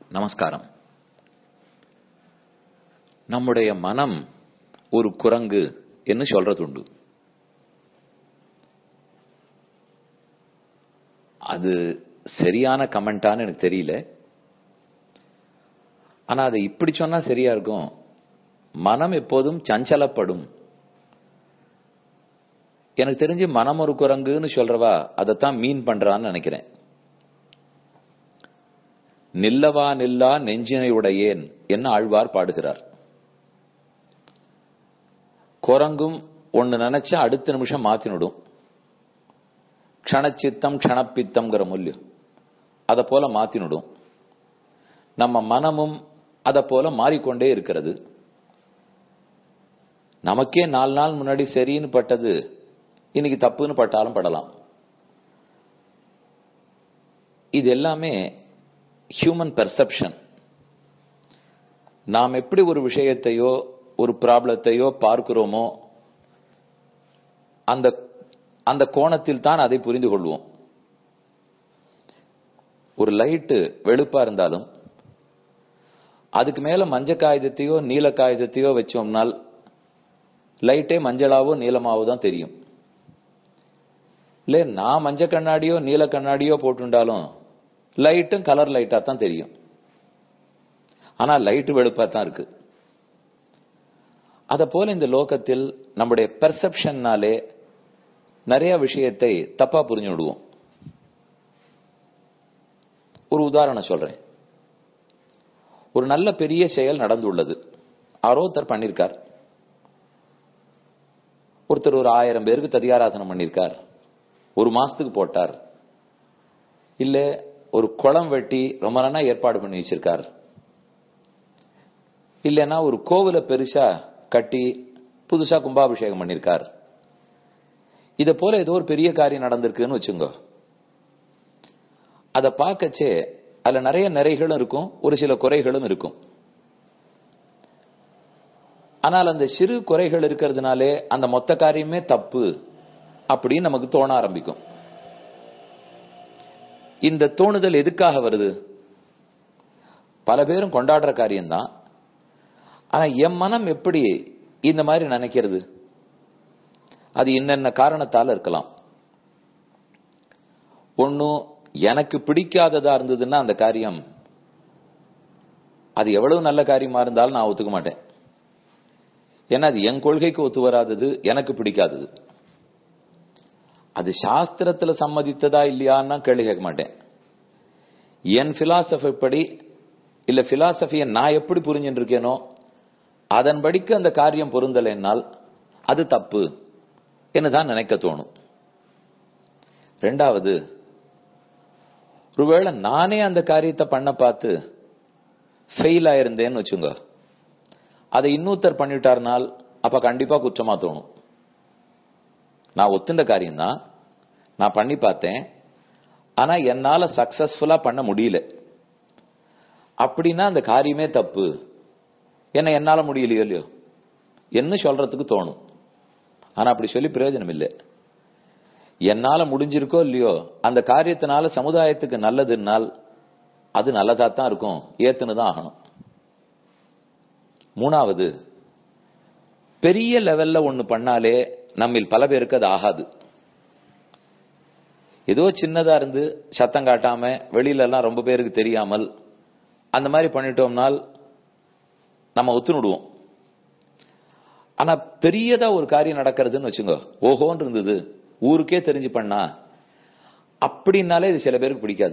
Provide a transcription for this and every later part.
நமஸ்காரம் நம்முடைய மனம் ஒரு குரங்கு என்று சொல்றதுண்டு அது சரியான கமெண்டான்னு எனக்கு தெரியல ஆனா அதை இப்படி சொன்னா சரியா இருக்கும் மனம் எப்போதும் சஞ்சலப்படும் எனக்கு தெரிஞ்சு மனம் ஒரு குரங்குன்னு சொல்றவா அதைத்தான் மீன் பண்றான்னு நினைக்கிறேன் நில்லவா நில்லா நெஞ்சினை உடையேன் என்ன ஆழ்வார் பாடுகிறார் குரங்கும் ஒன்னு நினைச்சா அடுத்த நிமிஷம் மாத்தினுடும் க்ஷணச்சித்தம் க்ஷணப்பித்தம்ங்கிற மூல்யம் அதை போல மாத்தினுடும் நம்ம மனமும் அதை போல மாறிக்கொண்டே இருக்கிறது நமக்கே நாலு நாள் முன்னாடி சரின்னு பட்டது இன்னைக்கு தப்புன்னு பட்டாலும் படலாம் இது எல்லாமே ஹியூமன் பெர்செப்ஷன் நாம் எப்படி ஒரு விஷயத்தையோ ஒரு ப்ராப்ளத்தையோ பார்க்கிறோமோ அந்த அந்த கோணத்தில் தான் அதை புரிந்து கொள்வோம் ஒரு லைட்டு வெளுப்பா இருந்தாலும் அதுக்கு மேல மஞ்ச காகிதத்தையோ நீல காகிதத்தையோ வச்சோம்னால் லைட்டே மஞ்சளாவோ நீளமாவோ தான் தெரியும் இல்ல நான் மஞ்ச கண்ணாடியோ நீல கண்ணாடியோ போட்டுண்டாலும் லைட்டும் கலர் லைட்டா தான் தெரியும் ஆனா லைட்டு வெளுப்பா தான் இருக்கு அத போல இந்த லோகத்தில் நம்முடைய பெர்செப்ஷன்னாலே நிறைய விஷயத்தை தப்பா புரிஞ்சு விடுவோம் ஒரு உதாரணம் சொல்றேன் ஒரு நல்ல பெரிய செயல் நடந்துள்ளது ஆரோத்தர் பண்ணிருக்கார் ஒருத்தர் ஒரு ஆயிரம் பேருக்கு ததியாராதனம் பண்ணிருக்கார் ஒரு மாசத்துக்கு போட்டார் இல்ல ஒரு குளம் வெட்டி ரொம்ப நாளா ஏற்பாடு பண்ணி வச்சிருக்கார் இல்லைன்னா ஒரு கோவில பெருசா கட்டி புதுசா கும்பாபிஷேகம் பண்ணிருக்கார் இத போல ஏதோ ஒரு பெரிய காரியம் நடந்திருக்குன்னு வச்சுங்க அத பார்க்கச்சே அதுல நிறைய நிறைகளும் இருக்கும் ஒரு சில குறைகளும் இருக்கும் ஆனால் அந்த சிறு குறைகள் இருக்கிறதுனாலே அந்த மொத்த காரியமே தப்பு அப்படின்னு நமக்கு தோண ஆரம்பிக்கும் இந்த தோணுதல் எதுக்காக வருது பல பேரும் கொண்டாடுற காரியம்தான் ஆனா என் மனம் எப்படி இந்த மாதிரி நினைக்கிறது அது என்னென்ன காரணத்தால இருக்கலாம் ஒன்னும் எனக்கு பிடிக்காததா இருந்ததுன்னா அந்த காரியம் அது எவ்வளவு நல்ல காரியமா இருந்தாலும் நான் ஒத்துக்க மாட்டேன் ஏன்னா அது என் கொள்கைக்கு ஒத்து வராதது எனக்கு பிடிக்காதது அது சாஸ்திரத்துல சம்மதித்ததா இல்லையான்னா கேள்வி கேட்க மாட்டேன் என் பிலாசபி படி இல்ல பிலாசபியை நான் எப்படி புரிஞ்சுட்டு இருக்கேனோ அதன்படிக்கு அந்த காரியம் பொருந்தலைன்னால் அது தப்பு என்னதான் நினைக்க தோணும் ரெண்டாவது ஒருவேளை நானே அந்த காரியத்தை பண்ண பார்த்து ஃபெயில் ஆயிருந்தேன்னு வச்சுங்க அதை இன்னொருத்தர் பண்ணிட்டார்னால் அப்ப கண்டிப்பா குற்றமா தோணும் நான் ஒத்துண்ட காரியம் தான் நான் பண்ணி பார்த்தேன் ஆனா என்னால சக்சஸ்ஃபுல்லா பண்ண முடியல அப்படின்னா அந்த காரியமே தப்பு என்ன என்னால முடியலையோ இல்லையோ என்ன சொல்றதுக்கு தோணும் ஆனா அப்படி சொல்லி பிரயோஜனம் இல்லை என்னால முடிஞ்சிருக்கோ இல்லையோ அந்த காரியத்தினால சமுதாயத்துக்கு நல்லதுன்னால் அது நல்லதா தான் இருக்கும் ஏத்துன்னு தான் ஆகணும் மூணாவது பெரிய லெவல்ல ஒண்ணு பண்ணாலே நம்மில் பல பேருக்கு அது ஆகாது ஏதோ சின்னதா இருந்து சத்தம் காட்டாம வெளியில எல்லாம் ரொம்ப பேருக்கு தெரியாமல் அந்த மாதிரி பண்ணிட்டோம்னால் நம்ம ஒத்துணுடுவோம் ஆனா பெரியதா ஒரு காரியம் நடக்கிறதுன்னு வச்சுங்க ஓஹோன்னு இருந்தது ஊருக்கே தெரிஞ்சு பண்ணா அப்படின்னாலே இது சில பேருக்கு பிடிக்காது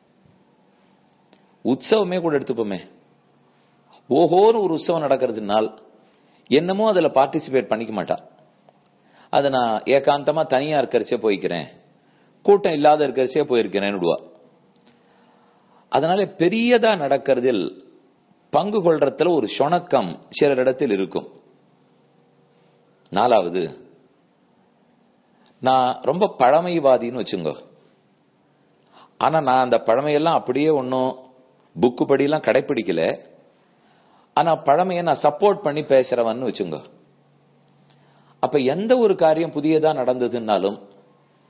உற்சவமே கூட எடுத்துப்போமே ஓஹோன்னு ஒரு உற்சவம் நடக்கிறதுனால் என்னமோ அதுல பார்ட்டிசிபேட் பண்ணிக்க மாட்டா அதை நான் ஏகாந்தமா தனியா இருக்கிறச்சே போய்க்கிறேன் கூட்டம் இல்லாத இருக்கிறச்சே போயிருக்கிறேன் விடுவா அதனால பெரியதா நடக்கிறதில் பங்கு கொள்றதுல ஒரு சொணக்கம் சிலரிடத்தில் இருக்கும் நாலாவது நான் ரொம்ப பழமைவாதின்னு வச்சுங்க ஆனா நான் அந்த பழமையெல்லாம் அப்படியே ஒன்னும் புக்கு படியெல்லாம் கடைபிடிக்கல ஆனா பழமையை நான் சப்போர்ட் பண்ணி பேசுறவன்னு வச்சுங்க அப்ப எந்த ஒரு காரியம் புதியதா நடந்ததுன்னாலும்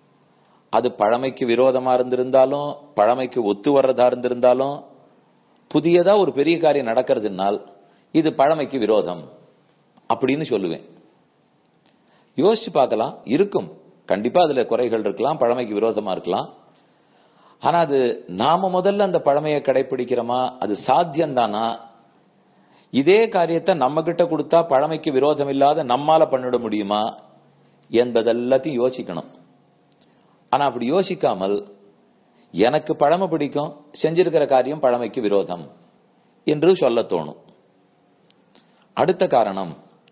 அது பழமைக்கு விரோதமா இருந்திருந்தாலும் பழமைக்கு ஒத்து வர்றதா இருந்திருந்தாலும் புதியதா ஒரு பெரிய காரியம் நடக்கிறதுனால் இது பழமைக்கு விரோதம் அப்படின்னு சொல்லுவேன் யோசிச்சு பார்க்கலாம் இருக்கும் கண்டிப்பா அதுல குறைகள் இருக்கலாம் பழமைக்கு விரோதமா இருக்கலாம் ஆனா அது நாம முதல்ல அந்த பழமையை கடைபிடிக்கிறோமா அது சாத்தியம்தானா இதே காரியத்தை நம்ம கிட்ட கொடுத்தா பழமைக்கு விரோதம் இல்லாத நம்மால பண்ணிட முடியுமா என்பதெல்லாத்தையும் யோசிக்கணும் ஆனா அப்படி யோசிக்காமல் எனக்கு பழமை பிடிக்கும் செஞ்சிருக்கிற காரியம் பழமைக்கு விரோதம் என்று சொல்ல தோணும் அடுத்த காரணம்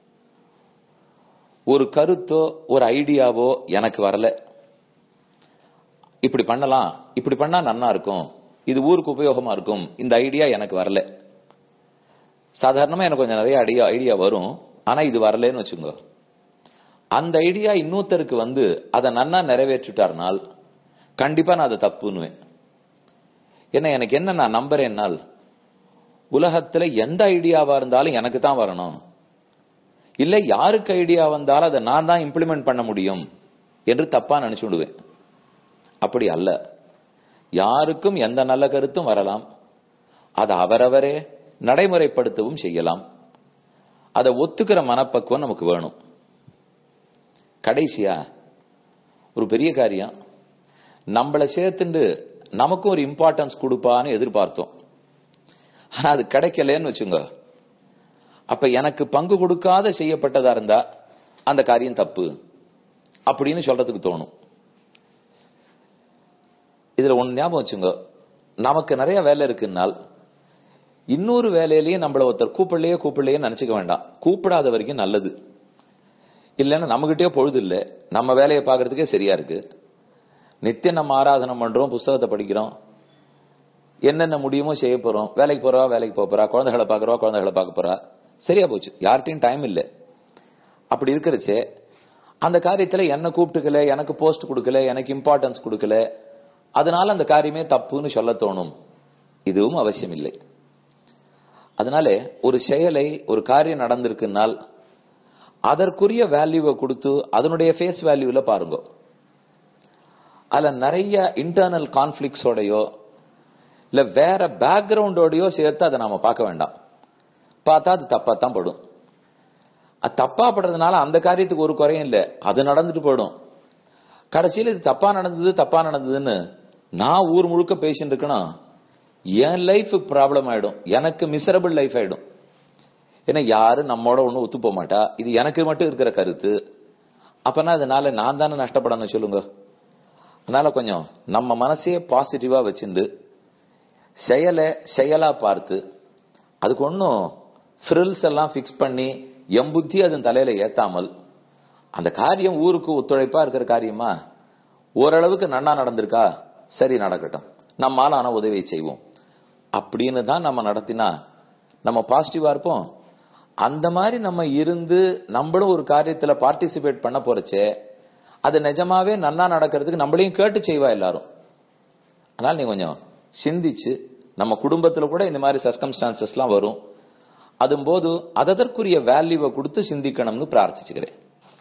ஒரு கருத்தோ ஒரு ஐடியாவோ எனக்கு வரல இப்படி பண்ணலாம் இப்படி பண்ணா நன்னா இருக்கும் இது ஊருக்கு உபயோகமா இருக்கும் இந்த ஐடியா எனக்கு வரல சாதாரணமா எனக்கு கொஞ்சம் நிறைய ஐடியா ஐடியா வரும் ஆனா இது வரலன்னு வச்சுங்க அந்த ஐடியா இன்னொருத்தருக்கு வந்து அதை நன்னா நிறைவேற்றிட்டார்னால் கண்டிப்பா நான் அதை தப்புன்னுவேன் என்ன எனக்கு என்ன நான் நம்புறேன்னால் உலகத்துல எந்த ஐடியாவா இருந்தாலும் எனக்கு தான் வரணும் இல்ல யாருக்கு ஐடியா வந்தாலும் அதை நான் தான் இம்ப்ளிமெண்ட் பண்ண முடியும் என்று தப்பா நினைச்சு விடுவேன் அப்படி அல்ல யாருக்கும் எந்த நல்ல கருத்தும் வரலாம் அதை அவரவரே நடைமுறைப்படுத்தவும் செய்யலாம் அதை ஒத்துக்கிற மனப்பக்குவம் நமக்கு வேணும் கடைசியா ஒரு பெரிய காரியம் நம்மளை சேர்த்துண்டு நமக்கும் ஒரு இம்பார்ட்டன்ஸ் கொடுப்பான்னு எதிர்பார்த்தோம் ஆனா அது கிடைக்கலன்னு வச்சுங்க அப்ப எனக்கு பங்கு கொடுக்காத செய்யப்பட்டதா இருந்தா அந்த காரியம் தப்பு அப்படின்னு சொல்றதுக்கு தோணும் இதுல ஒண்ணு ஞாபகம் வச்சுங்க நமக்கு நிறைய வேலை இருக்குன்னால் இன்னொரு வேலையிலயும் நம்மள ஒருத்தர் கூப்பிடலையே கூப்பிடலையே நினைச்சுக்க வேண்டாம் கூப்பிடாத வரைக்கும் நல்லது இல்லைன்னா நம்மகிட்டயே பொழுது இல்லை நம்ம வேலையை பார்க்கறதுக்கே சரியா இருக்கு நித்தியம் நம்ம ஆராதனை பண்றோம் புஸ்தகத்தை படிக்கிறோம் என்னென்ன முடியுமோ செய்ய போறோம் வேலைக்கு போறவா வேலைக்கு போக போறா குழந்தைகளை பார்க்கறவா குழந்தைகளை பார்க்க போறா சரியா போச்சு யார்கிட்டையும் டைம் இல்லை அப்படி இருக்கிறச்சே அந்த காரியத்துல என்ன கூப்பிட்டுக்கல எனக்கு போஸ்ட் கொடுக்கல எனக்கு இம்பார்ட்டன்ஸ் கொடுக்கல அதனால அந்த காரியமே தப்புன்னு சொல்ல தோணும் இதுவும் அவசியம் இல்லை அதனால ஒரு செயலை ஒரு காரியம் நடந்திருக்குனால் அதற்குரிய வேல்யூவை கொடுத்து அதனுடைய ஃபேஸ் வேல்யூல பாருங்க அதுல நிறைய இன்டர்னல் கான்ஃபிளிக்ஸோடையோ இல்ல வேற பேக்ரவுண்டோடயோ சேர்த்து அதை நாம பார்க்க வேண்டாம் பார்த்தா அது தப்பா தான் படும் அது தப்பா படுறதுனால அந்த காரியத்துக்கு ஒரு குறையும் இல்லை அது நடந்துட்டு போயிடும் கடைசியில் இது தப்பா நடந்தது தப்பா நடந்ததுன்னு நான் ஊர் முழுக்க பேசிட்டு இருக்கணும் என் லைஃப் ப்ராப்ளம் ஆயிடும் எனக்கு மிசரபிள் லைஃப் ஆயிடும் ஏன்னா யாரும் நம்மோட ஒன்றும் ஒத்து போக மாட்டா இது எனக்கு மட்டும் இருக்கிற கருத்து அப்பனா அதனால நான் தானே நஷ்டப்படணும் சொல்லுங்க அதனால கொஞ்சம் நம்ம மனசையே பாசிட்டிவா வச்சிருந்து செயலை செயலா பார்த்து அதுக்கு ஒன்றும் ஃப்ரில்ஸ் எல்லாம் ஃபிக்ஸ் பண்ணி எம் புத்தி அதன் தலையில ஏத்தாமல் அந்த காரியம் ஊருக்கு ஒத்துழைப்பா இருக்கிற காரியமா ஓரளவுக்கு நன்னா நடந்திருக்கா சரி நடக்கட்டும் நம்மால ஆன உதவியை செய்வோம் அப்படின்னு தான் நம்ம நடத்தினா நம்ம பாசிட்டிவா இருப்போம் அந்த மாதிரி நம்ம இருந்து நம்மளும் ஒரு காரியத்துல பார்ட்டிசிபேட் பண்ண போறச்சே அது நிஜமாவே நன்னா நடக்கிறதுக்கு நம்மளையும் கேட்டு செய்வா எல்லாரும் அதனால நீ கொஞ்சம் சிந்திச்சு நம்ம குடும்பத்துல கூட இந்த மாதிரி சர்க்கம்ஸ்டான்சஸ் எல்லாம் வரும் அதும்போது அதற்குரிய வேல்யூவை கொடுத்து சிந்திக்கணும்னு பிரார்த்திச்சுக்கிறேன்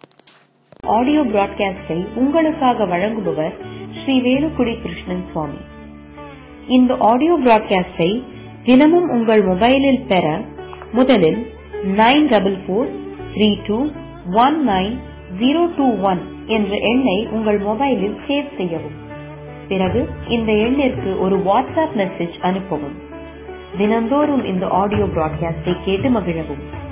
ஆடியோ பிராட்காஸ்டை உங்களுக்காக வழங்குபவர் ஸ்ரீ வேலுக்குடி கிருஷ்ணன் சுவாமி இந்த ஆடியோ பிராட்காஸ்டை தினமும் உங்கள் மொபைலில் பெற முதலில் nine double four three two one nine zero two one என்ற எண்ணை உங்கள் மொபைலில் சேவ் செய்யவும் பிறகு இந்த எண்ணிற்கு ஒரு வாட்ஸ்அப் மெசேஜ் அனுப்பவும் தினந்தோறும் இந்த ஆடியோ பிராட்காஸ்டை கேட்டு மகிழவும்